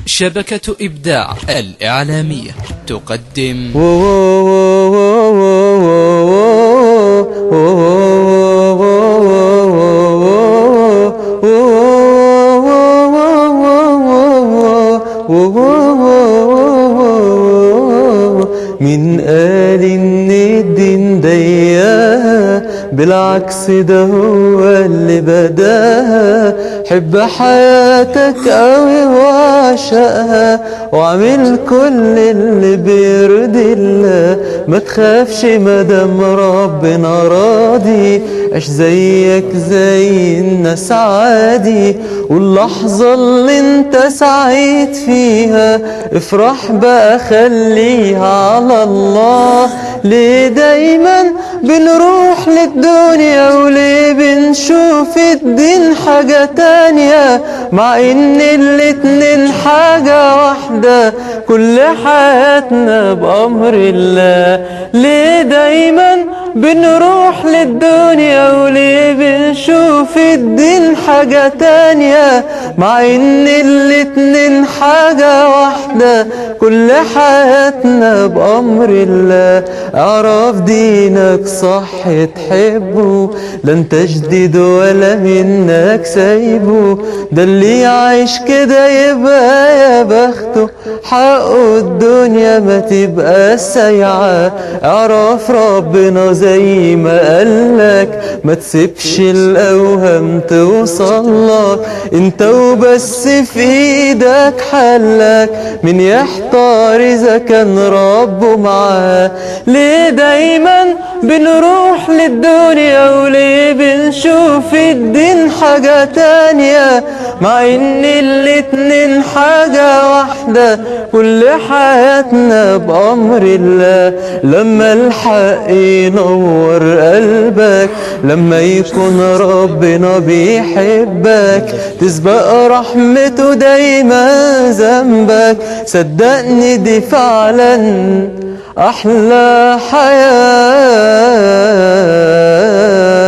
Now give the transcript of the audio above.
شبكة إبداع الإعلامية تقدم من قال ان الدين ضيقها بالعكس ده هو اللي بداها حب حياتك قوي وعشقها واعمل كل اللي بيرضي الله ما تخافش مادام ربنا راضي عيش زيك زي الناس عادي واللحظة اللي انت سعيد فيها افرح بقى خليها على الله ليه دايما بنروح للدنيا وليه بنشوف الدين حاجة تانية مع ان الاتنين حاجة واحدة كل حياتنا بأمر الله ليه دايما بنروح للدنيا وليه بنشوف الدين حاجة تانية مع ان الاتنين حاجة واحدة كل حياتنا بأمر الله اعرف دينك صح تحبه لا انت جديد ولا منك سايبه ده اللي يعيش كده يبقى يا بخته حقه الدنيا ما تبقى سايعة اعرف ربنا زي ما قالك ما تسيبش الاوهام توصلك انت وبس في ايدك حلك من يحتار اذا كان ربه معاه ليه دايما بنروح للدنيا وليه بنشوف الدين حاجة تانية مع ان الاتنين حاجة واحدة كل حياتنا بأمر الله لما الحق ينور قلبك لما يكون ربنا بيحبك تسبق رحمته دايما ذنبك صدقني دي فعلا أحلى حياة